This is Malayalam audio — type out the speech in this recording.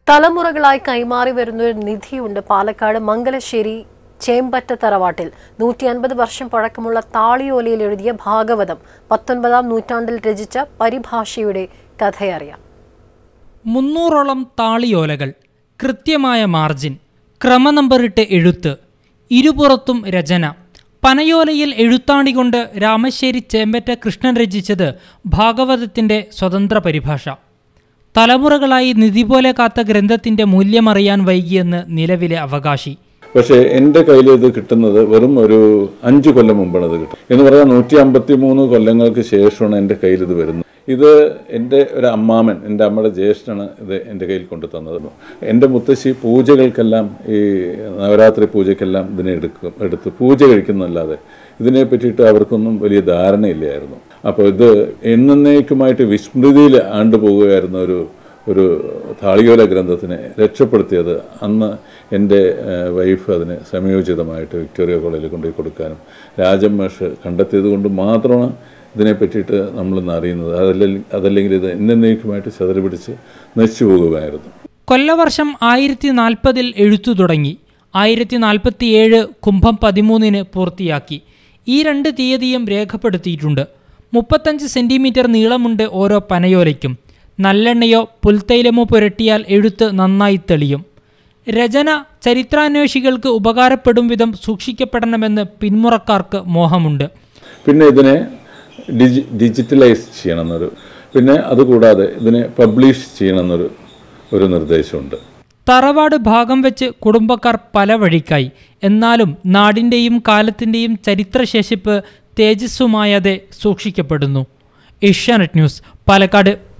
തലമുറകളായി കൈമാറി വരുന്ന ഒരു നിധിയുണ്ട് പാലക്കാട് മംഗലശ്ശേരി ചേമ്പറ്റ തറവാട്ടിൽ നൂറ്റി അൻപത് വർഷം പഴക്കമുള്ള താളിയോലയിൽ എഴുതിയ ഭാഗവതം പത്തൊൻപതാം നൂറ്റാണ്ടിൽ രചിച്ച പരിഭാഷയുടെ കഥയറിയാം മുന്നൂറോളം താളിയോലകൾ കൃത്യമായ മാർജിൻ ക്രമനമ്പറിട്ട് എഴുത്ത് ഇരുപുറത്തും രചന പനയോലയിൽ എഴുത്താണി കൊണ്ട് രാമശ്ശേരി ചേമ്പറ്റ കൃഷ്ണൻ രചിച്ചത് ഭാഗവതത്തിൻ്റെ സ്വതന്ത്ര പരിഭാഷ തലമുറകളായി നിധി പോലെ കാത്ത ഗ്രന്ഥത്തിൻ്റെ മൂല്യമറിയാൻ വൈകിയെന്ന് നിലവിലെ അവകാശി പക്ഷേ എൻ്റെ കയ്യിൽ ഇത് കിട്ടുന്നത് വെറും ഒരു അഞ്ച് കൊല്ലം മുമ്പാണ് ഇത് കിട്ടുന്നത് എന്ന് പറയാൻ നൂറ്റി അമ്പത്തി മൂന്ന് കൊല്ലങ്ങൾക്ക് ശേഷമാണ് എൻ്റെ കയ്യിൽ ഇത് വരുന്നത് ഇത് എൻ്റെ ഒരു അമ്മാമൻ എൻ്റെ അമ്മയുടെ ജ്യേഷ്ഠനാണ് ഇത് എൻ്റെ കയ്യിൽ കൊണ്ടു തന്നത് എൻ്റെ മുത്തശ്ശി പൂജകൾക്കെല്ലാം ഈ നവരാത്രി പൂജയ്ക്കെല്ലാം ഇതിനെ എടുക്കും എടുത്ത് പൂജ കഴിക്കുന്നതല്ലാതെ ഇതിനെ പറ്റിയിട്ട് അവർക്കൊന്നും വലിയ ധാരണയില്ലായിരുന്നു അപ്പോൾ ഇത് എന്നേക്കുമായിട്ട് വിസ്മൃതിയിൽ ആണ്ടുപോകുകയായിരുന്ന ഒരു ഒരു താളിയോല ഗ്രന്ഥത്തിനെ രക്ഷപ്പെടുത്തിയത് അന്ന് എൻ്റെ ഏഹ്, വൈഫ് അതിന് സമയോചിതമായിട്ട് വിക്ടോറിയ കോളേജിൽ കൊണ്ടുപോയി കൊടുക്കാനും രാജൻ മാഷ് കണ്ടെത്തിയത് കൊണ്ട് മാത്രമാണ് ഇതിനെ പറ്റിയിട്ട് നമ്മളിന്ന് അറിയുന്നത് അതല്ലെങ്കിൽ അതല്ലെങ്കിൽ ഇത് എന്നേക്കുമായിട്ട് ചതറി പിടിച്ച് നശിച്ചു പോകുമായിരുന്നു കൊല്ലവർഷം ആയിരത്തി നാൽപ്പതിൽ എഴുത്തു തുടങ്ങി ആയിരത്തി നാൽപ്പത്തിയേഴ് കുംഭം പതിമൂന്നിന് പൂർത്തിയാക്കി ഈ രണ്ട് തീയതിയും രേഖപ്പെടുത്തിയിട്ടുണ്ട് മുപ്പത്തഞ്ച് സെൻറ്റിമീറ്റർ നീളമുണ്ട് ഓരോ പനയോലയ്ക്കും നല്ലെണ്ണയോ പുൽത്തൈലമോ പുരട്ടിയാൽ എഴുത്ത് നന്നായി തെളിയും രചന ചരിത്രാന്വേഷികൾക്ക് ഉപകാരപ്പെടും വിധം സൂക്ഷിക്കപ്പെടണമെന്ന് പിന്മുറക്കാർക്ക് മോഹമുണ്ട് പിന്നെ ഇതിനെ ഡിജി ഡിജിറ്റലൈസ് ചെയ്യണമെന്നൊരു പിന്നെ അതുകൂടാതെ ഇതിനെ പബ്ലിഷ് ചെയ്യണമെന്നൊരു ഒരു നിർദ്ദേശമുണ്ട് തറവാട് ഭാഗം വെച്ച് കുടുംബക്കാർ പല വഴിക്കായി എന്നാലും നാടിൻ്റെയും കാലത്തിൻ്റെയും ചരിത്രശേഷിപ്പ് തേജസ്സുമായതെ സൂക്ഷിക്കപ്പെടുന്നു ഏഷ്യാനെറ്റ് ന്യൂസ് പാലക്കാട്